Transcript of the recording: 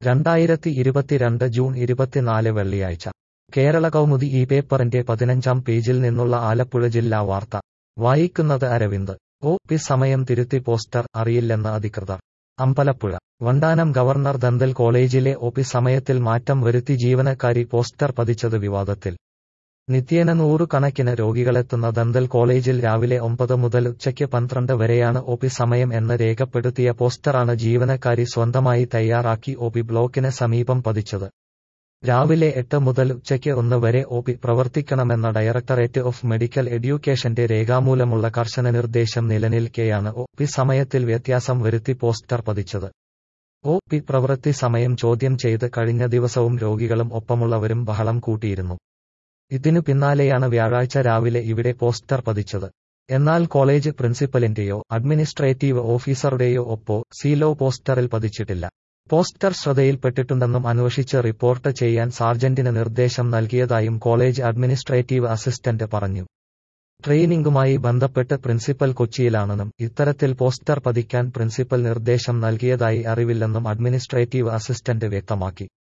രണ്ടായിരത്തി ഇരുപത്തിരണ്ട് ജൂൺ ഇരുപത്തിനാല് വെള്ളിയാഴ്ച കേരള കൗമുദി ഈ പേപ്പറിന്റെ പതിനഞ്ചാം പേജിൽ നിന്നുള്ള ആലപ്പുഴ ജില്ലാ വാർത്ത വായിക്കുന്നത് അരവിന്ദ് ഒ പി സമയം തിരുത്തി പോസ്റ്റർ അറിയില്ലെന്ന് അധികൃതർ അമ്പലപ്പുഴ വണ്ടാനം ഗവർണർ ദന്തൽ കോളേജിലെ ഒ പി സമയത്തിൽ മാറ്റം വരുത്തി ജീവനക്കാരി പോസ്റ്റർ പതിച്ചത് വിവാദത്തിൽ നിത്യേന നൂറുകണക്കിന് രോഗികളെത്തുന്ന ദന്തൽ കോളേജിൽ രാവിലെ ഒമ്പത് മുതൽ ഉച്ചയ്ക്ക് പന്ത്രണ്ട് വരെയാണ് ഒ പി സമയം എന്ന് രേഖപ്പെടുത്തിയ പോസ്റ്ററാണ് ജീവനക്കാരി സ്വന്തമായി തയ്യാറാക്കി ഒ പി ബ്ലോക്കിന് സമീപം പതിച്ചത് രാവിലെ എട്ട് മുതൽ ഉച്ചയ്ക്ക് ഒന്ന് വരെ ഒ പി പ്രവർത്തിക്കണമെന്ന ഡയറക്ടറേറ്റ് ഓഫ് മെഡിക്കൽ എഡ്യൂക്കേഷന്റെ രേഖാമൂലമുള്ള കർശന നിർദ്ദേശം നിലനിൽക്കെയാണ് ഒ പി സമയത്തിൽ വ്യത്യാസം വരുത്തി പോസ്റ്റർ പതിച്ചത് ഒ പി പ്രവൃത്തി സമയം ചോദ്യം ചെയ്ത് കഴിഞ്ഞ ദിവസവും രോഗികളും ഒപ്പമുള്ളവരും ബഹളം കൂട്ടിയിരുന്നു ഇതിനു പിന്നാലെയാണ് വ്യാഴാഴ്ച രാവിലെ ഇവിടെ പോസ്റ്റർ പതിച്ചത് എന്നാൽ കോളേജ് പ്രിൻസിപ്പലിന്റെയോ അഡ്മിനിസ്ട്രേറ്റീവ് ഓഫീസറുടെയോ ഒപ്പോ സീലോ പോസ്റ്ററിൽ പതിച്ചിട്ടില്ല പോസ്റ്റർ ശ്രദ്ധയിൽപ്പെട്ടിട്ടുണ്ടെന്നും അന്വേഷിച്ച് റിപ്പോർട്ട് ചെയ്യാൻ സാർജന്റിന് നിർദ്ദേശം നൽകിയതായും കോളേജ് അഡ്മിനിസ്ട്രേറ്റീവ് അസിസ്റ്റന്റ് പറഞ്ഞു ട്രെയിനിംഗുമായി ബന്ധപ്പെട്ട് പ്രിൻസിപ്പൽ കൊച്ചിയിലാണെന്നും ഇത്തരത്തിൽ പോസ്റ്റർ പതിക്കാൻ പ്രിൻസിപ്പൽ നിർദ്ദേശം നൽകിയതായി അറിവില്ലെന്നും അഡ്മിനിസ്ട്രേറ്റീവ് അസിസ്റ്റന്റ് വ്യക്തമാക്കി